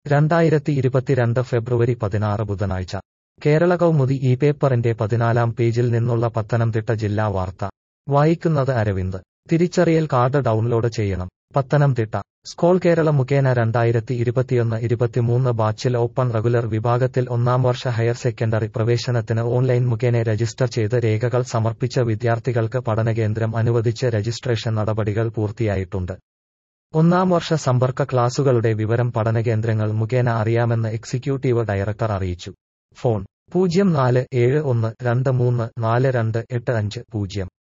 രണ്ടായിരത്തി ഇരുപത്തിരണ്ട് ഫെബ്രുവരി പതിനാറ് ബുധനാഴ്ച കേരള കൗമുദി ഈ പേപ്പറിന്റെ പതിനാലാം പേജിൽ നിന്നുള്ള പത്തനംതിട്ട ജില്ലാ വാർത്ത വായിക്കുന്നത് അരവിന്ദ് തിരിച്ചറിയൽ കാർഡ് ഡൗൺലോഡ് ചെയ്യണം പത്തനംതിട്ട സ്കോൾ കേരള മുഖേന രണ്ടായിരത്തി ഇരുപത്തിയൊന്ന് ഇരുപത്തിമൂന്ന് ബാച്ചിൽ ഓപ്പൺ റെഗുലർ വിഭാഗത്തിൽ ഒന്നാം വർഷ ഹയർ സെക്കൻഡറി പ്രവേശനത്തിന് ഓൺലൈൻ മുഖേന രജിസ്റ്റർ ചെയ്ത് രേഖകൾ സമർപ്പിച്ച വിദ്യാർത്ഥികൾക്ക് പഠനകേന്ദ്രം അനുവദിച്ച് രജിസ്ട്രേഷൻ നടപടികൾ പൂർത്തിയായിട്ടുണ്ട് ഒന്നാം വർഷ സമ്പർക്ക ക്ലാസുകളുടെ വിവരം പഠനകേന്ദ്രങ്ങൾ മുഖേന അറിയാമെന്ന് എക്സിക്യൂട്ടീവ് ഡയറക്ടർ അറിയിച്ചു ഫോൺ പൂജ്യം നാല് ഏഴ് ഒന്ന് രണ്ട് മൂന്ന് നാല് രണ്ട് എട്ട് അഞ്ച് പൂജ്യം